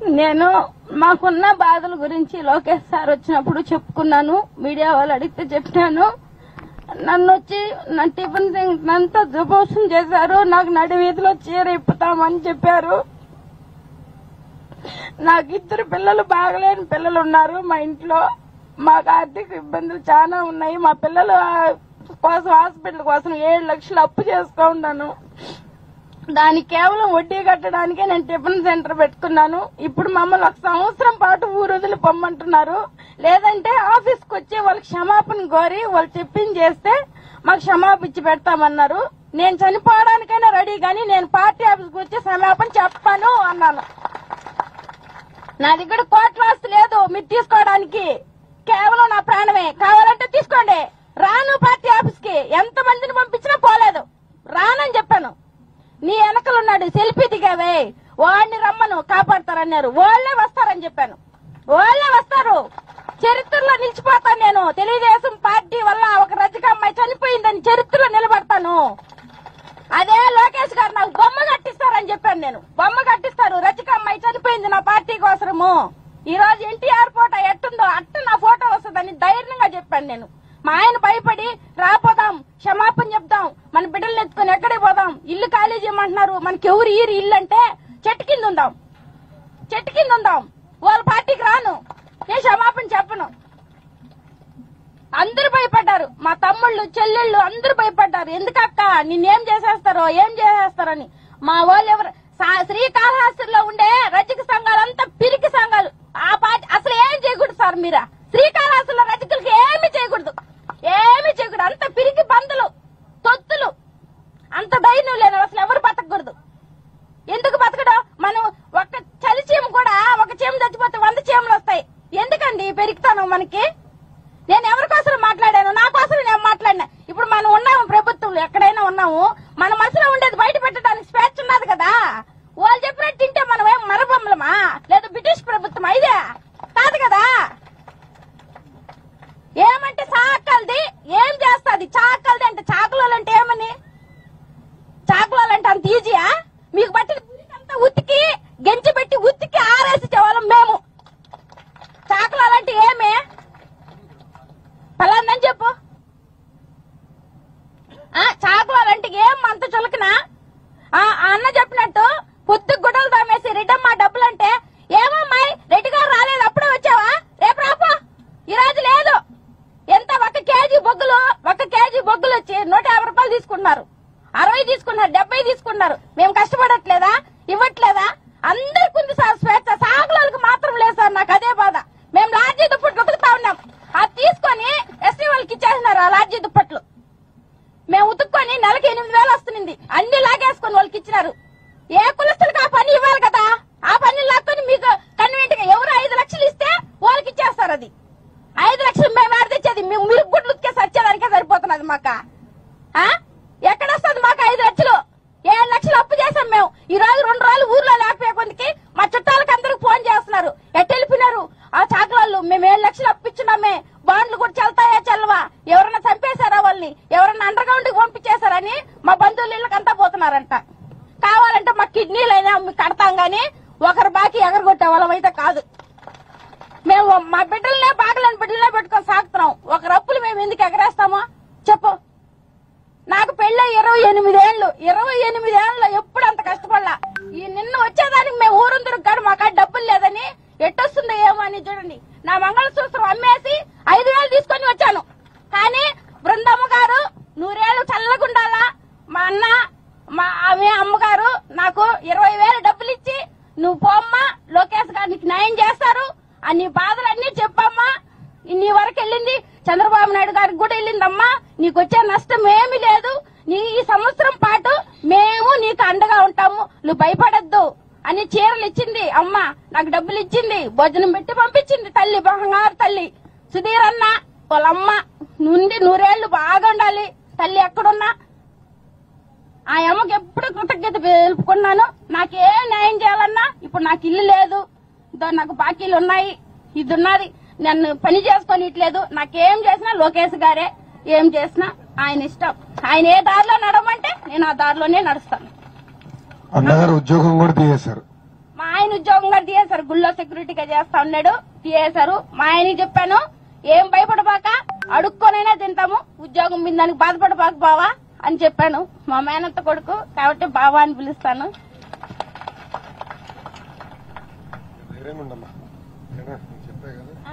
నేను మాకున్న బాధల గురించి లోకేష్ సార్ వచ్చినప్పుడు చెప్పుకున్నాను మీడియా వాళ్ళు అడిగితే చెప్పాను నన్ను వచ్చి నా టిఫిన్ అంతా దుపోషం చేశారు నాకు నడి వీధిలో చీర ఇప్పుతామని చెప్పారు నాకు ఇద్దరు పిల్లలు బాగలేని పిల్లలు ఉన్నారు మా ఇంట్లో మాకు ఆర్థిక ఇబ్బందులు చాలా ఉన్నాయి మా పిల్లలు ఆ, కోసం హాస్పిటల్ కోసం ఏడు లక్షలు అప్పు చేసుకున్నాను దానికి కేవలం వడ్డీ కట్టడానికే నేను టిఫిన్ సెంటర్ పెట్టుకున్నాను ఇప్పుడు మమ్మల్ని ఒక సంవత్సరం పాటు ఊరు వదిలి పొమ్మంటున్నారు లేదంటే ఆఫీస్ కి వచ్చి వాళ్ళకి క్షమాపణ కోరి వాళ్ళు చెప్పింది చేస్తే మాకు క్షమాపణ ఇచ్చి పెడతామన్నారు నేను చనిపోవడానికైనా రెడీ కానీ నేను పార్టీ ఆఫీస్కి వచ్చి క్షమాపణ చెప్పాను అన్నాను నా దగ్గర కోట్ల ఆస్తి లేదు మీరు తీసుకోవడానికి కేవలం నా ప్రాణమే కావాలంటే తీసుకోండి రాను పార్టీ ఆఫీస్ కి ఎంత మందిని పంపించినా పోలేదు రానని చెప్పాను నీ వెనకలున్నాడు సెల్ఫీ దిగావే వాడిని రమ్మను కాపాడతారన్నారు వాళ్ళే వస్తారని చెప్పాను వాళ్ళే వస్తారు చరిత్రలో నిలిచిపోతాను నేను తెలుగుదేశం పార్టీ వల్ల ఒక రజక అమ్మాయి చనిపోయిందని చరిత్రలో నిలబడతాను అదే లోకేష్ గారు నాకు బొమ్మ కట్టిస్తారని చెప్పాను నేను బొమ్మ కట్టిస్తారు రచిక అమ్మాయి చనిపోయింది నా పార్టీ కోసము ఈ రోజు ఎన్టీఆర్ ఫోటో ఎట్టుందో అట్టు నా ఫోటో వస్తుందని ధైర్యంగా చెప్పాను నేను మా ఆయన భయపడి రాపోదాం క్షమాపణ చెప్దాం మన బిడ్డలు ఎత్తుకుని ఎక్కడికి పోదాం ఇల్లు ఖాళీ చేయమంటున్నారు మనకి ఎవరు ఈరు ఇల్లు అంటే చెట్టు కింద ఉందాం చెట్టు కింద ఉందాం వాళ్ళ పార్టీకి రాను నేను క్షమాపణ చెప్పను అందరూ భయపడ్డారు మా తమ్ముళ్ళు చెల్లెళ్ళు అందరూ భయపడ్డారు ఎందుకక్క నిన్నేం చేసేస్తారో ఏం చేసేస్తారని మా వాళ్ళు ఎవరు సా- శ్రీకాళహస్తిలో ఉండే రజక సంఘాలంతా పిరికి సంఘాలు ఆ పార్టీ అసలు ఏం చేయకూడదు సార్ మీరా శ్రీకాళహస్తిలో రజకులకి ఏమి చేయకూడదు ఏమి చేయకూడదు అంత పిరికి పందులు తొత్తులు అంత ధైర్యం లేదు అసలు ఎవరు బతకూడదు ఎందుకు బతకడం మనం ఒక చలి చీమ కూడా ఒక చీమ చచ్చిపోతే వంద చీమలు వస్తాయి ఎందుకండి పెరుగుతాను మనకి నేను ఎవరి కోసం మాట్లాడాను నా కోసం నేను మాట్లాడినా ఇప్పుడు మనం ఉన్నాము ప్రభుత్వంలో ఎక్కడైనా ఉన్నాము మన మనసులో ఉండేది బయట పెట్టడానికి స్వేచ్ఛ ఉన్నది కదా వాళ్ళు చెప్పినట్టు తింటే మనం ఏం మరబొమ్మలమా లేదా బ్రిటిష్ ప్రభుత్వం ఇదే కాదు కదా ఏమంటే చాకల్ది ఏం చేస్తుంది చాకల్ది అంటే చాకులోలు అంటే ఏమని చాకులోలు అంటే అంత ఈజీయా మీకు బట్టిన గురికంతా ఉతికి గెంచి పెట్టి ఉతికి ఆరేసి వాళ్ళం మేము చాకులోలు అంటే ఏమే పలాందని చెప్పు ఆ చాకులాలంటే ఏం అంత చులకనా ఆ ఆ అన్న చెప్పినట్టు పొద్దు గుడ్డలు తోమేసి రిటర్న్ మా డబ్బులు అంటే ఏమమ్మాయి రెడ్డి గారు రాలేదు అప్పుడే వచ్చావా రేపు రాపో ఈ రోజు లేదు ఎంత ఒక కేజీ బొగ్గులు ఒక కేజీ బొగ్గులు వచ్చి నూట యాభై రూపాయలు తీసుకున్నారు అరవై తీసుకున్నారు డెబ్బై తీసుకున్నారు మేము కష్టపడట్లేదా ఇవ్వట్లేదా అందరికి ఉంది సార్ స్వేచ్ఛ సాగులకు మాత్రం లేదు సార్ నాకు అదే బాధ మేము లాడ్జీ దుప్పట్లు ఉతుకుతా ఉన్నాం అది తీసుకొని ఎస్టీ వాళ్ళకి ఇచ్చేసినారు ఆ లాడ్జీ దుప్పట్లు మేము ఉతుక్కొని నెలకి ఎనిమిది వేలు వస్తుంది అన్ని లాగేసుకొని వాళ్ళకి ఇచ్చినారు ఏ కులస్తులకు ఆ పని ఇవ్వాలి కదా ఆ పని లాక్కొని మీకు కన్వీనెంట్ గా ఎవరు ఐదు లక్షలు ఇస్తే వాళ్ళకి ఇచ్చేస్తారు అది ఐదు లక్షలు మేము ఆడ తెచ్చేది మేము మీరు గుడ్లు ఉతికే సచ్చేదానికే సరిపోతున్నది మాకు ఆ? ఎక్కడ వస్తుంది మాకు ఐదు లక్షలు ఏడు లక్షలు అప్పు చేసాం మేము ఈ రోజు రెండు రోజులు ఊర్లో లేకపోయేకొందుకి మా చుట్టాలకి అందరికి ఫోన్ చేస్తున్నారు ఎట్టు వెళ్ళిపోయినారు ఆ చాకలాళ్ళు మేము ఏడు లక్షలు అప్పించున్నామే బాండ్లు కూడా చెల్తాయా చెల్లవా ఎవరన్నా చంపేశారా వాళ్ళని ఎవరన్నా అండర్ గ్రౌండ్ కి పంపించేశారని మా బంధువుల ఇళ్ళకంతా పోతున్నారంట కావాలంటే మా కిడ్నీలైనా మీకు కడతాం గాని ఒకరు బాకీ ఎగరగొట్టే వాళ్ళం అయితే కాదు మేము మా బిడ్డలనే బాగలేని బిడ్డలనే పెట్టుకొని సాగుతున్నాం ఒక రప్పులు మేము ఎందుకు ఎగరేస్తామో చెప్పు నాకు పెళ్ళి ఇరవై ఎనిమిది ఏళ్ళు ఇరవై ఎనిమిది ఏళ్ళలో ఎప్పుడు అంత కష్టపడలా ఈ నిన్న వచ్చేదానికి మేము ఊరందరూ కాదు మాకు డబ్బులు లేదని ఎట్టొస్తుందో ఏమో అని చూడండి నా మంగళసూత్రం అమ్మేసి ఐదు వేలు తీసుకొని వచ్చాను కానీ బృందమ్మ గారు నూరేళ్ళు చల్లగుండాలా మా అన్న మా ఆమె అమ్మగారు నాకు ఇరవై వేలు డబ్బులు ఇచ్చి నువ్వు పోమ్మా లోకేష్ గారు నీకు న్యాయం చేస్తారు ఆ నీ బాధలన్నీ చెప్పమ్మా నీ వరకు వెళ్ళింది చంద్రబాబు నాయుడు గారికి కూడా వెళ్ళిందమ్మా నీకు వచ్చే నష్టం ఏమీ లేదు నీ ఈ సంవత్సరం పాటు మేము నీకు అండగా ఉంటాము నువ్వు భయపడద్దు అని చీరలు ఇచ్చింది అమ్మ నాకు డబ్బులు ఇచ్చింది భోజనం పెట్టి పంపించింది తల్లి బంగారు తల్లి సుధీర్ అన్న వాళ్ళ అమ్మ నుండి నూరేళ్లు బాగా ఉండాలి తల్లి ఎక్కడున్నా ఆ అమ్మకి ఎప్పుడు కృతజ్ఞత తెలుపుకున్నాను నాకేం న్యాయం చేయాలన్నా ఇప్పుడు నాకు ఇల్లు లేదు ఇదో నాకు బాకీలు ఉన్నాయి ఇది ఉన్నది నన్ను పని చేసుకొని ఇట్లేదు నాకేం చేసినా లోకేష్ గారే ఏం చేసినా ఆయన ఇష్టం ఆయన ఏ దారిలో నడవమంటే నేను ఆ దారిలోనే నడుస్తాను అన్నగారు ఉద్యోగం కూడా తీయేశారు మా ఆయన ఉద్యోగం కూడా తీయేశారు గుళ్ళో సెక్యూరిటీగా చేస్తా ఉన్నాడు తీయేశారు మా ఆయనకి చెప్పాను ఏం భయపడబాక అడుక్కొనైనా తింటాము ఉద్యోగం మీద దానికి బాధపడబాక బావా అని చెప్పాను మా మేనత్త కొడుకు కాబట్టి బావా అని పిలుస్తాను ధైర్యంగా ఉండమ్మా ఓకేనా నేను చెప్పే కదా ఆ,